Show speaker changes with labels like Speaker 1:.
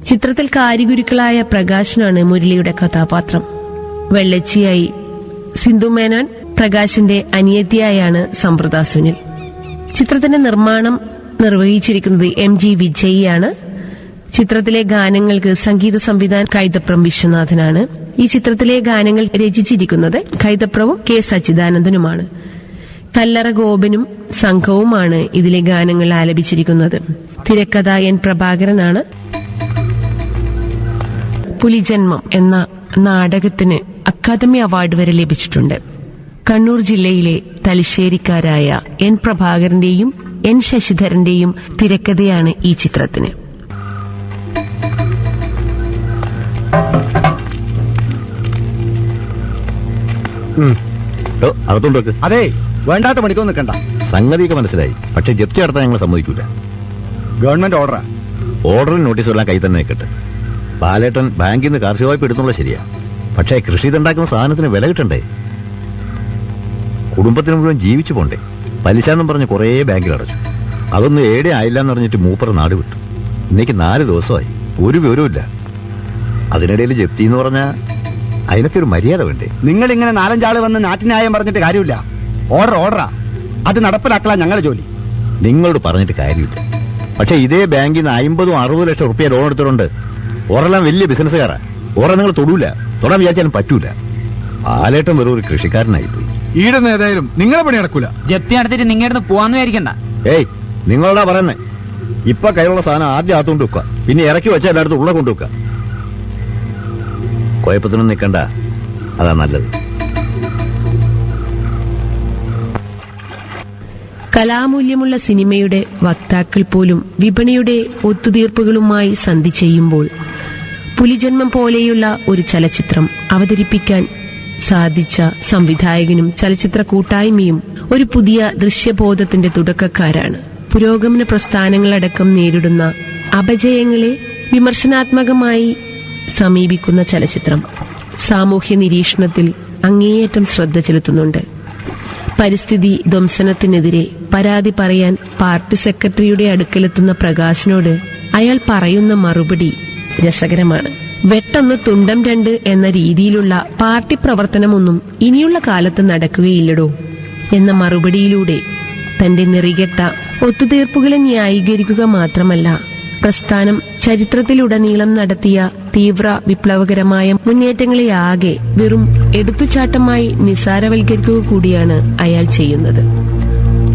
Speaker 1: ചിത്രത്തിൽ കാരിഗുരുക്കളായ പ്രകാശനാണ് മുരളിയുടെ കഥാപാത്രം വെള്ളച്ചിയായി സിന്ധു മേനോൻ പ്രകാശിന്റെ അനിയത്തിയായാണ് സമ്പ്രദ സുനിൽ ചിത്രത്തിന്റെ നിർമ്മാണം നിർവഹിച്ചിരിക്കുന്നത് എം ജി വിജയിയാണ് ചിത്രത്തിലെ ഗാനങ്ങൾക്ക് സംഗീത സംവിധാൻ കൈതപ്രം വിശ്വനാഥനാണ് ഈ ചിത്രത്തിലെ ഗാനങ്ങൾ രചിച്ചിരിക്കുന്നത് കൈതപ്രവും കെ സച്ചിദാനന്ദനുമാണ് കല്ലറ ഗോപനും സംഘവുമാണ് ഇതിലെ ഗാനങ്ങൾ ആലപിച്ചിരിക്കുന്നത് തിരക്കഥ എൻ പ്രഭാകരനാണ് പുലിജന്മം എന്ന നാടകത്തിന് അക്കാദമി അവാർഡ് വരെ ലഭിച്ചിട്ടുണ്ട് കണ്ണൂർ ജില്ലയിലെ തലശ്ശേരിക്കാരായ എൻ പ്രഭാകരന്റെയും എൻ ശശിധരന്റെയും തിരക്കഥയാണ് ഈ ചിത്രത്തിന്
Speaker 2: ഡോ, അകത്തോണ്ട് വെക്ക്
Speaker 3: അതെ വേണ്ടാത്ത പണിക്കൊന്നും നിൽക്കണ്ട
Speaker 2: സംഗതിയൊക്കെ മനസ്സിലായി പക്ഷെ ജപ്തി നടത്താൻ ഞങ്ങൾ സമ്മതിക്കൂല
Speaker 3: ഗവൺമെന്റ് ഓർഡറാ
Speaker 2: ഓർഡറും നോട്ടീസും എല്ലാം കൈ തന്നെ നിൽക്കട്ടെ ബാലേട്ടൻ ബാങ്കിൽ നിന്ന് കാർഷിക വായ്പ എടുത്തുള്ള ശരിയാ പക്ഷേ കൃഷി ഉണ്ടാക്കുന്ന സാധനത്തിന് വില കിട്ടണ്ടേ കുടുംബത്തിന് മുഴുവൻ ജീവിച്ചു പോണ്ടേ പലിശ എന്നും പറഞ്ഞ് കുറേ ബാങ്കിൽ അടച്ചു അതൊന്നും ഏടെ ആയില്ല എന്ന് പറഞ്ഞിട്ട് മൂപ്പർ നാട് വിട്ടു ഇന്നേക്ക് നാല് ദിവസമായി ഒരു വിവരവുമില്ല അതിനിടയിൽ ജപ്തി എന്ന് പറഞ്ഞാൽ അതിനൊക്കെ ഒരു മര്യാദ വേണ്ടേ
Speaker 3: നിങ്ങൾ ഇങ്ങനെ നാലഞ്ചാള് വന്ന് നാട്ടിന്യായം പറഞ്ഞിട്ട് കാര്യമില്ല ഓർഡർ ഓർഡറാ അത് നടപ്പിലാക്കലാ ഞങ്ങളുടെ ജോലി
Speaker 2: നിങ്ങളോട് പറഞ്ഞിട്ട് കാര്യമില്ല പക്ഷെ ഇതേ ബാങ്കിൽ നിന്ന് അമ്പതും അറുപത് ലക്ഷം റുപ്യ ലോൺ എടുത്തിട്ടുണ്ട് ഓരെല്ലാം വലിയ ബിസിനസ്സുകാരാ ഓറെ നിങ്ങൾ തൊടൂല തൊടാൻ വിചാരിച്ചാലും പറ്റൂല പാലേട്ടൻ വെറും ഒരു കൃഷിക്കാരനായി പോയി
Speaker 4: ഈടുന്ന ഏതായാലും നിങ്ങളെ പണി നടക്കൂല
Speaker 5: ജപ്തി നടത്തിട്ട് നിങ്ങളുടെ പോവാന്ന് വിചാരിക്കണ്ട
Speaker 2: ഏയ് നിങ്ങളോടാ പറയുന്നേ ഇപ്പൊ കയ്യിലുള്ള സാധനം ആദ്യം ആത്തുകൊണ്ട് വെക്കുക പിന്നെ ഇറക്കി വെച്ചാൽ എല്ലായിടത്തും ഉള്ള കൊണ്ടു വെക്കുക കുഴപ്പത്തിനൊന്നും നിൽക്കണ്ട അതാ നല്ലത്
Speaker 1: കലാമൂല്യമുള്ള സിനിമയുടെ വക്താക്കൾ പോലും വിപണിയുടെ ഒത്തുതീർപ്പുകളുമായി സന്ധി ചെയ്യുമ്പോൾ പുലിജന്മം പോലെയുള്ള ഒരു ചലച്ചിത്രം അവതരിപ്പിക്കാൻ സാധിച്ച സംവിധായകനും ചലച്ചിത്ര കൂട്ടായ്മയും ഒരു പുതിയ ദൃശ്യബോധത്തിന്റെ തുടക്കക്കാരാണ് പുരോഗമന പ്രസ്ഥാനങ്ങളടക്കം നേരിടുന്ന അപജയങ്ങളെ വിമർശനാത്മകമായി സമീപിക്കുന്ന ചലച്ചിത്രം സാമൂഹ്യ നിരീക്ഷണത്തിൽ അങ്ങേയറ്റം ശ്രദ്ധ ചെലുത്തുന്നുണ്ട് പരിസ്ഥിതി ധ്വംസനത്തിനെതിരെ പരാതി പറയാൻ പാർട്ടി സെക്രട്ടറിയുടെ അടുക്കലെത്തുന്ന പ്രകാശിനോട് അയാൾ പറയുന്ന മറുപടി രസകരമാണ് വെട്ടൊന്ന് തുണ്ടം രണ്ട് എന്ന രീതിയിലുള്ള പാർട്ടി പ്രവർത്തനമൊന്നും ഇനിയുള്ള കാലത്ത് നടക്കുകയില്ലടോ എന്ന മറുപടിയിലൂടെ തന്റെ നെറികെട്ട ഒത്തുതീർപ്പുകളെ ന്യായീകരിക്കുക മാത്രമല്ല പ്രസ്ഥാനം ചരിത്രത്തിലുടനീളം നടത്തിയ തീവ്ര വിപ്ലവകരമായ മുന്നേറ്റങ്ങളെയാകെ വെറും എടുത്തുചാട്ടമായി നിസാരവൽക്കരിക്കുക കൂടിയാണ് അയാൾ ചെയ്യുന്നത്